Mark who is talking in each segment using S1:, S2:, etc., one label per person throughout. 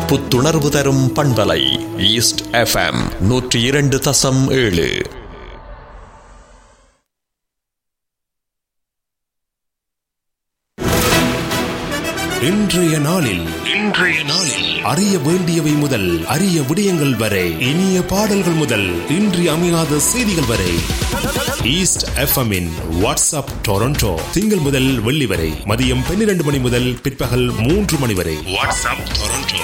S1: புத்துணர்வு தரும் பண்பலை ஈஸ்ட் எஃப்எம் நூற்றி இரண்டு தசம் ஏழு
S2: இன்றைய நாளில் இன்றைய நாளில் அறிய வேண்டியவை முதல் அரிய விடயங்கள் வரை இனிய பாடல்கள் முதல் இன்றி அமையாத செய்திகள் வரை ஈஸ்ட் எஃப்எம்மின் வாட்ஸ்அப் டொரண்டோ திங்கள் முதல் வெள்ளி வரை மதியம் பன்னிரண்டு மணி முதல் பிற்பகல் மூன்று மணி வரை வாட்ஸ்அப் டொரண்டோ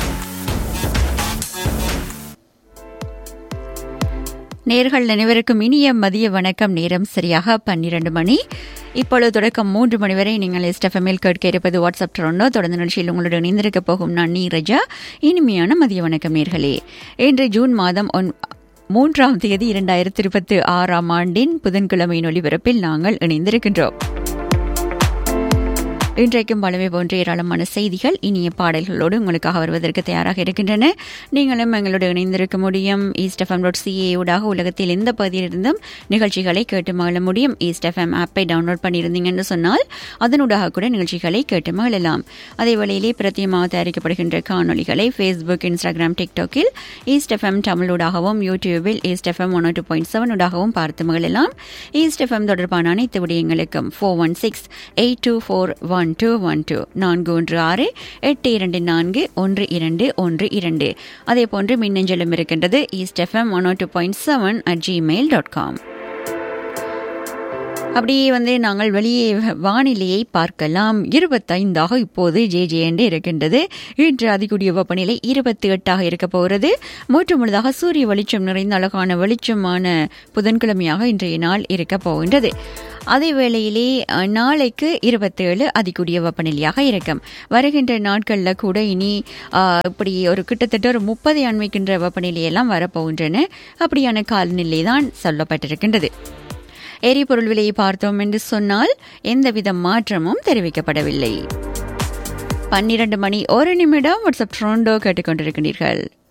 S3: நேர்கள் அனைவருக்கும் இனிய மதிய வணக்கம் நேரம் சரியாக பன்னிரண்டு மணி இப்பொழுது தொடக்கம் மூன்று மணி வரை நீங்கள் எஸ்டெஃப்எம்மில் கேட்க இருப்பது வாட்ஸ்அப் ட்ரோண்டோ தொடர்ந்து நிகழ்ச்சியில் உங்களுடன் இணைந்திருக்க போகும் நான் நீரஜா இனிமையான மதிய வணக்கம் நேர்களே இன்று ஜூன் மாதம் ஒன் மூன்றாம் தேதி இரண்டாயிரத்தி இருபத்தி ஆறாம் ஆண்டின் புதன்கிழமையின் ஒளிபரப்பில் நாங்கள் இணைந்திருக்கின்றோம் இன்றைக்கும் பலவை போன்ற ஏராளமான செய்திகள் இனிய பாடல்களோடு உங்களுக்காக வருவதற்கு தயாராக இருக்கின்றன நீங்களும் எங்களோடு இணைந்திருக்க முடியும் ஈஸ்ட் எஃப்எம் டாட் சிஏ ஊடாக உலகத்தில் எந்த பகுதியிலிருந்தும் நிகழ்ச்சிகளை கேட்டு மகிழ முடியும் ஈஸ்ட் எஃப்எம் ஆப்பை டவுன்லோட் பண்ணியிருந்தீங்கன்னு சொன்னால் அதனூடாக கூட நிகழ்ச்சிகளை கேட்டு மகிழலாம் அதே வேளையிலே பிரத்தியமாக தயாரிக்கப்படுகின்ற காணொலிகளை ஃபேஸ்புக் இன்ஸ்டாகிராம் டிக்டாக்கில் ஈஸ்ட் எஃப்எம் தமிழூடாகவும் யூடியூபில் East FM one two point seven ஊடாகவும் பார்த்து மகிழலாம் ஈஸ்ட் எஃப்எம் தொடர்பான அனைத்து விடயங்களுக்கும் four one six eight two four one two one two நான்கு ஒன்று ஆறு எட்டு இரண்டு நான்கு ஒன்று இரண்டு ஒன்று இரண்டு அதே போன்று மின்னஞ்சலும் இருக்கின்றது East FM one two point seven at Gmail dot com அப்படியே வந்து நாங்கள் வெளியே வானிலையை பார்க்கலாம் இருபத்தைந்தாக இப்போது ஜே ஜே என்று இருக்கின்றது இன்று அதிகூடிய வெப்பநிலை இருபத்தி எட்டாக இருக்க போகிறது மூன்று முழுதாக சூரிய வெளிச்சம் நிறைந்த அழகான வெளிச்சமான புதன்கிழமையாக இன்றைய நாள் இருக்க போகின்றது அதே வேளையிலே நாளைக்கு இருபத்தேழு அதிகூடிய வெப்பநிலையாக இருக்கும் வருகின்ற நாட்களில் கூட இனி இப்படி ஒரு கிட்டத்தட்ட ஒரு முப்பதை அண்மைக்கின்ற வெப்பநிலையெல்லாம் வரப்போகின்றன அப்படியான காலநிலை தான் சொல்லப்பட்டிருக்கின்றது எரிபொருள் விலையை பார்த்தோம் என்று சொன்னால் எந்தவித மாற்றமும் தெரிவிக்கப்படவில்லை பன்னிரண்டு மணி ஒரு நிமிடம் வாட்ஸ்அப் ட்ரோண்டோ கேட்டுக்கொண்டிருக்கிறீர்கள்